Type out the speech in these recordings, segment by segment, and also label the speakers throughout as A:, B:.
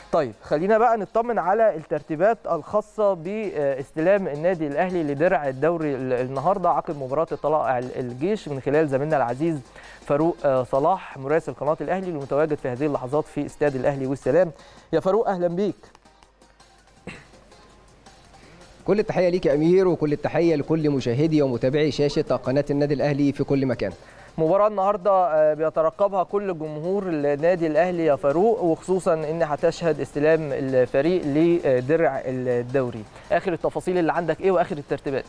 A: طيب خلينا بقى نطمن على الترتيبات الخاصه باستلام النادي الاهلي لدرع الدوري النهارده عقب مباراه طلائع الجيش من خلال زميلنا العزيز فاروق صلاح مراسل قناه الاهلي المتواجد في هذه اللحظات في استاد الاهلي والسلام يا فاروق اهلا بيك
B: كل التحيه ليك يا امير وكل التحيه لكل مشاهدي ومتابعي شاشه قناه النادي الاهلي في كل مكان
A: مباراة النهارده بيترقبها كل جمهور النادي الاهلي يا فاروق وخصوصا ان هتشهد استلام الفريق لدرع الدوري اخر التفاصيل اللي عندك ايه واخر الترتيبات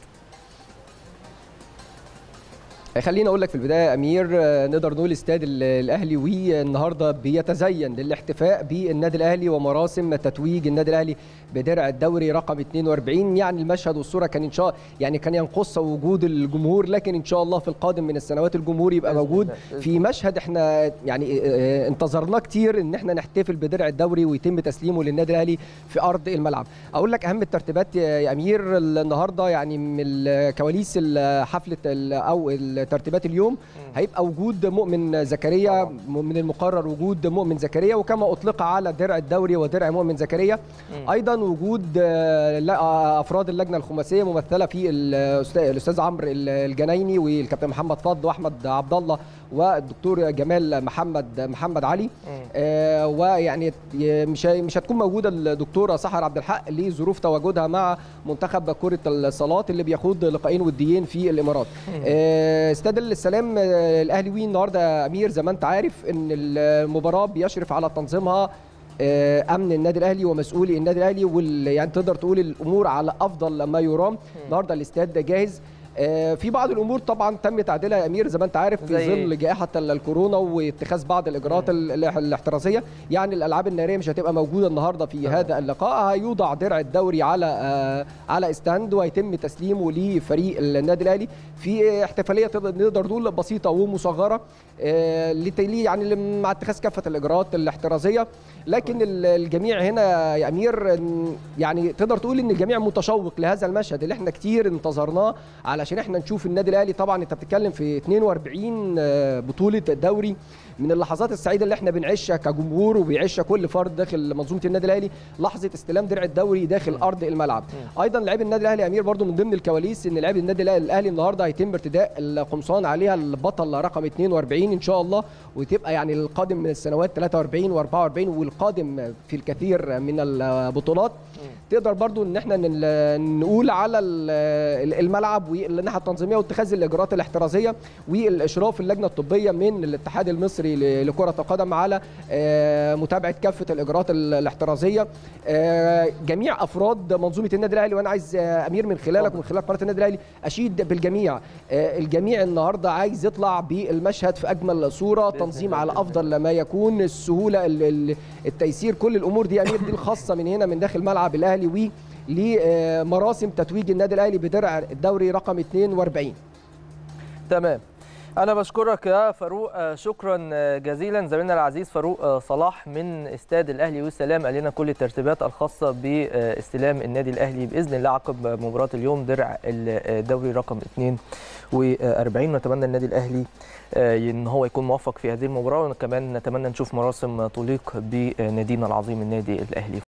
B: خليني اقول لك في البدايه يا امير نقدر نقول استاد الاهلي والنهارده بيتزين للاحتفاء بالنادي الاهلي ومراسم تتويج النادي الاهلي بدرع الدوري رقم 42 يعني المشهد والصوره كان ان شاء يعني كان ينقص وجود الجمهور لكن ان شاء الله في القادم من السنوات الجمهور يبقى موجود في مشهد احنا يعني انتظرناه كتير ان احنا نحتفل بدرع الدوري ويتم تسليمه للنادي الاهلي في ارض الملعب اقول لك اهم الترتيبات يا امير النهارده يعني من كواليس حفله او ترتيبات اليوم هيبقى وجود مؤمن زكريا من المقرر وجود مؤمن زكريا وكما اطلق على درع الدوري ودرع مؤمن زكريا ايضا وجود افراد اللجنه الخماسيه ممثله في الاستاذ عمرو الجنايني والكابتن محمد فضل واحمد عبد الله والدكتور جمال محمد محمد علي آه ويعني مش مش هتكون موجوده الدكتوره سحر عبد الحق لظروف تواجدها مع منتخب كره الصالات اللي بيخوض لقاءين وديين في الامارات آه استاد السلام الاهلي وي النهارده امير زي ما انت عارف ان المباراه بيشرف على تنظيمها امن النادي الاهلي ومسؤولي النادي الاهلي وال يعني تقدر تقول الامور على افضل ما يرام النهارده الاستاد جاهز في بعض الامور طبعا تم تعديلها يا امير زي ما انت عارف في ظل جائحه الكورونا واتخاذ بعض الاجراءات الاحترازيه يعني الالعاب الناريه مش هتبقى موجوده النهارده في هذا اللقاء هيوضع درع الدوري على على استاند وهيتم تسليمه لفريق النادي الاهلي في احتفاليه نقدر نقول بسيطه ومصغره يعني مع اتخاذ كافه الاجراءات الاحترازيه لكن الجميع هنا يا امير يعني تقدر تقول ان الجميع متشوق لهذا المشهد اللي احنا كتير انتظرناه علشان احنا نشوف النادي الاهلي طبعا انت بتتكلم في 42 بطوله دوري من اللحظات السعيده اللي احنا بنعيشها كجمهور وبيعيشها كل فرد داخل منظومه النادي الاهلي لحظه استلام درع الدوري داخل ارض الملعب ايضا لاعبي النادي الاهلي امير برضو من ضمن الكواليس ان لاعبي النادي الاهلي النهارده هيتم ارتداء القمصان عليها البطل رقم 42 ان شاء الله وتبقى يعني القادم من السنوات 43 و44 والقادم في الكثير من البطولات تقدر برضو ان احنا نقول على الملعب والناحيه التنظيميه واتخاذ الاجراءات الاحترازيه والاشراف اللجنه الطبيه من الاتحاد المصري لكره القدم على متابعه كافه الاجراءات الاحترازيه جميع افراد منظومه النادي الاهلي وانا عايز امير من خلالك ومن خلال قناه النادي الاهلي اشيد بالجميع الجميع النهارده عايز يطلع بالمشهد في اجمل صوره تنظيم على افضل ما يكون السهوله التيسير كل الامور دي امير دي الخاصه من هنا من داخل ملعب الاهلي و لمراسم تتويج النادي الاهلي بدرع الدوري رقم 42
A: تمام انا بشكرك يا فاروق شكرا جزيلا زميلنا العزيز فاروق صلاح من استاد الاهلي والسلام قال لنا كل الترتيبات الخاصه باستلام النادي الاهلي باذن الله عقب مباراه اليوم درع الدوري رقم 42 نتمنى النادي الاهلي ان هو يكون موفق في هذه المباراه وكمان نتمنى نشوف مراسم تليق بنادينا العظيم النادي الاهلي